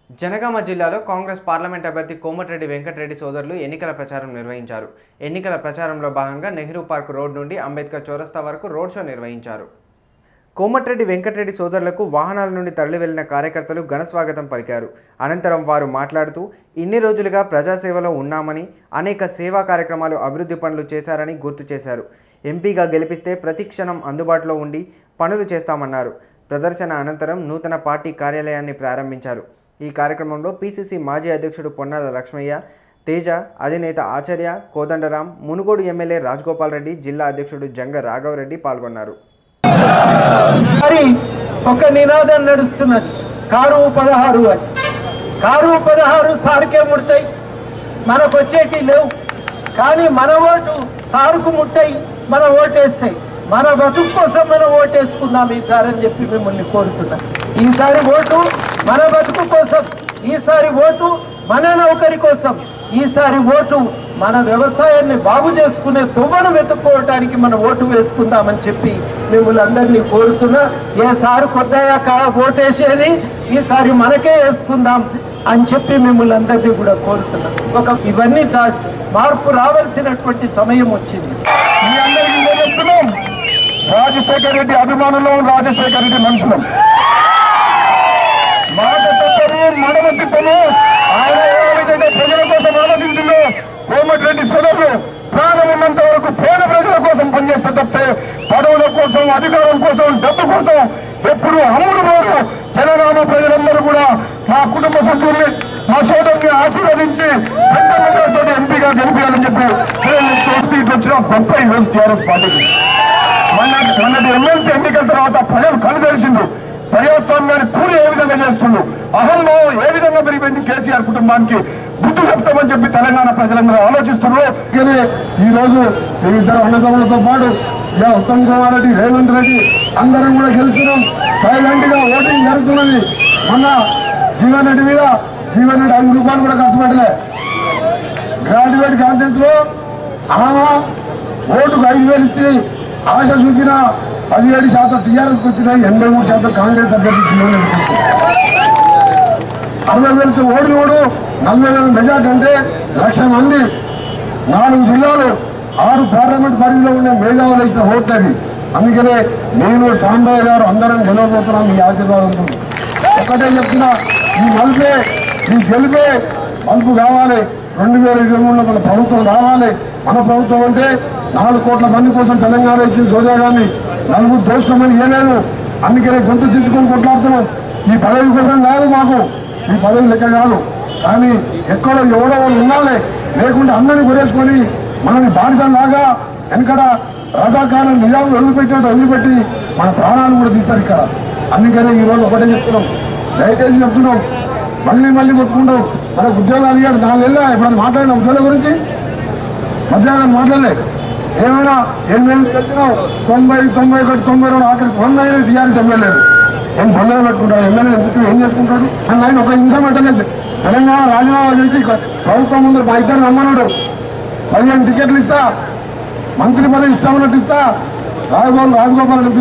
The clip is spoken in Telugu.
జనగామ జిల్లాలో కాంగ్రెస్ పార్లమెంట్ అభ్యర్థి కోమటిరెడ్డి వెంకటరెడ్డి సోదరులు ఎన్నికల ప్రచారం నిర్వహించారు ఎన్నికల ప్రచారంలో భాగంగా నెహ్రూ పార్క్ రోడ్ నుండి అంబేద్కర్ చౌరస్తా వరకు రోడ్ షో నిర్వహించారు కోమటిరెడ్డి వెంకటరెడ్డి సోదరులకు వాహనాల నుండి తరలి వెళ్లిన కార్యకర్తలు ఘన స్వాగతం పలికారు అనంతరం వారు మాట్లాడుతూ ఇన్ని రోజులుగా ప్రజాసేవలో ఉన్నామని అనేక సేవా కార్యక్రమాలు అభివృద్ధి పనులు చేశారని గుర్తు చేశారు ఎంపీగా గెలిపిస్తే ప్రతి క్షణం అందుబాటులో ఉండి పనులు చేస్తామన్నారు ప్రదర్శన అనంతరం నూతన పార్టీ కార్యాలయాన్ని ప్రారంభించారు ఈ కార్యక్రమంలో పీసీసీ మాజీ అధ్యక్షుడు పొన్నాల లక్ష్మయ్య తేజ అధినేత ఆచార్య కోదండరాం మునుగోడు ఎమ్మెల్యే రాజగోపాల్ రెడ్డి జిల్లా అధ్యక్షుడు జంగ రాఘవరెడ్డి పాల్గొన్నారు మరి ఒక నినాదం నడుస్తున్నది కారు పదహారు అని కారు పదహారు సార్కే ముడతాయి మనకు వచ్చేటి లేవు కానీ మన ఓటు సారుకు ముట్టాయి మన ఓటేస్తాయి మన బతుకు కోసం మనం ఓటేసుకుందాం ఈసారి అని చెప్పి మిమ్మల్ని కోరుతున్నా ఈసారి ఓటు మన బతుకు కోసం ఈసారి ఓటు మన నౌకరి కోసం ఈసారి ఓటు మన వ్యవసాయాన్ని బాగు చేసుకునే తువ్వను వెతుక్కోవటానికి మన ఓటు వేసుకుందామని చెప్పి మిమ్మల్ని అందరినీ కోరుతున్నా ఏ సారు కొత్తయ్యాక ఓటేసేది ఈసారి మనకే వేసుకుందాం అని చెప్పి మిమ్మల్ని అందరినీ కూడా కోరుతున్నా ఒక ఇవన్నీ చా- మార్పు రావాల్సినటువంటి సమయం వచ్చింది మీ అందరికీ నేను చెప్తున్నాం రాజశేఖర రెడ్డి అభిమానులు రాజశేఖర రెడ్డి మనుషులం మాట తప్పము మడమ తిప్పము ఆయన ఏ విధంగా ప్రజల కోసం ఆలోచించిందో కోమటిరెడ్డి సోదరులు ప్రాణం ఉన్నంత వరకు పేద ప్రజల కోసం పనిచేస్తే తప్పితే పదవుల కోసం అధికారం కోసం డబ్బు కోసం ఎప్పుడు అమ్ముడు పోరు జనగామ ప్రజలందరూ కూడా మా కుటుంబ సభ్యుల్ని మా సోదరుని ఆశీర్వదించి పెద్ద మందితో ఎంపీగా గెలిపించాలని చెప్పి తోడు సీట్లు వచ్చిన గొప్ప ఈరోజు టీఆర్ఎస్ పార్టీకి మొన్న మొన్నటి ఎమ్మెల్సీ ఎన్నికల తర్వాత ప్రజలు కళ్ళు తెరిచిండ్రు ప్రజాస్వామ్యాన్ని కూలి ఏ విధంగా చేస్తుండ్రు అహంభావం ఏ విధంగా పెరిగిపోయింది కేసీఆర్ కుటుంబానికి బుద్ధి చెప్తామని చెప్పి తెలంగాణ ప్రజలందరూ ఆలోచిస్తున్నారు కానీ ఈ రోజు ఈ ఇద్దరు అన్నదమ్ములతో పాటు ఇక ఉత్తమ్ కుమార్ రెడ్డి రేవంత్ రెడ్డి అందరం కూడా గెలుస్తున్నాం సైలెంట్ గా ఓటింగ్ జరుగుతున్నది మొన్న జీవన్ రెడ్డి మీద జీవన్ రెడ్డి ఐదు రూపాయలు కూడా ఖర్చు పెట్టలే గ్రాడ్యుయేట్ కాన్ఫరెన్స్ లో ఆమె ఓటుకు ఐదు వేలు ఇచ్చి ఆశ చూపిన పదిహేడు శాతం టీఆర్ఎస్ వచ్చినాయి ఎనభై మూడు శాతం కాంగ్రెస్ అభ్యర్థి జీవన్ రెడ్డి అరవై వేలతో ఓడి ఓడు నలభై వేల మెజార్టీ అంటే లక్ష మంది నాలుగు జిల్లాలు ఆరు పార్లమెంట్ పరిధిలో ఉండే మేధావులు వేసిన ఓట్లు అవి అందుకనే నేను సాంబయ్య గారు అందరం గెలవబోతున్నాం మీ ఆశీర్వాదంతో ఒకటే చెప్తున్నా ఈ మలుపే ఈ గెలిపే మలుపు కావాలి రెండు వేల ఇరవై మూడులో మన ప్రభుత్వం రావాలి మన ప్రభుత్వం అంటే నాలుగు కోట్ల మంది కోసం తెలంగాణ ఇచ్చిన సోనియా గాంధీ నలుగురు దోషమని ఇవ్వలేదు అందుకనే గొంతు తీసుకొని కొట్లాడుతున్నాం ఈ పదవి కోసం కాదు మాకు ఈ పదవి లెక్క కాదు కానీ ఎక్కడో ఎవడో వాళ్ళు ఉండాలి లేకుంటే అందరినీ కొరేసుకొని మనని బాధితంలాగా వెనకడ రథాకాలం నిజాలు వదిలిపెట్టినట్టు వదిలిపెట్టి మన ప్రాణాలు కూడా తీస్తారు ఇక్కడ అందుకనే ఈ రోజు ఒకటే చెప్తున్నాం దయచేసి చెప్తున్నాం మళ్ళీ మళ్ళీ కొట్టుకుంటాం మనకు ఉద్యోగాలు ఇవ్వడు నాలుగేళ్ళ ఎప్పుడైనా మాట్లాడిన ఉద్యోగాల గురించి మధ్యాహ్నం మాట్లాడలే ఏమైనా ఎనిమిది చెప్పినావు తొంభై తొంభై ఒకటి తొంభై రెండు ఆఖరి వంద అయినా టీఆర్ఎస్ ఎమ్మెల్యేలు ఏం బంధం పెట్టుకుంటాడు ఎమ్మెల్యే ఎందుకు ఏం చేసుకుంటాడు అని ఆయన ఒక నిమిషం పెట్టలేదు తెలంగాణ రాజీనామా చేసి ప్రభుత్వం ముందు మా ఇద్దరు నమ్మనుడు పదిహేను టికెట్లు ఇస్తా మంత్రి పదవి ఇష్టం ఉన్నట్టు ఇస్తా రాజగోపాల్ రాజగోపాల్ రెడ్డి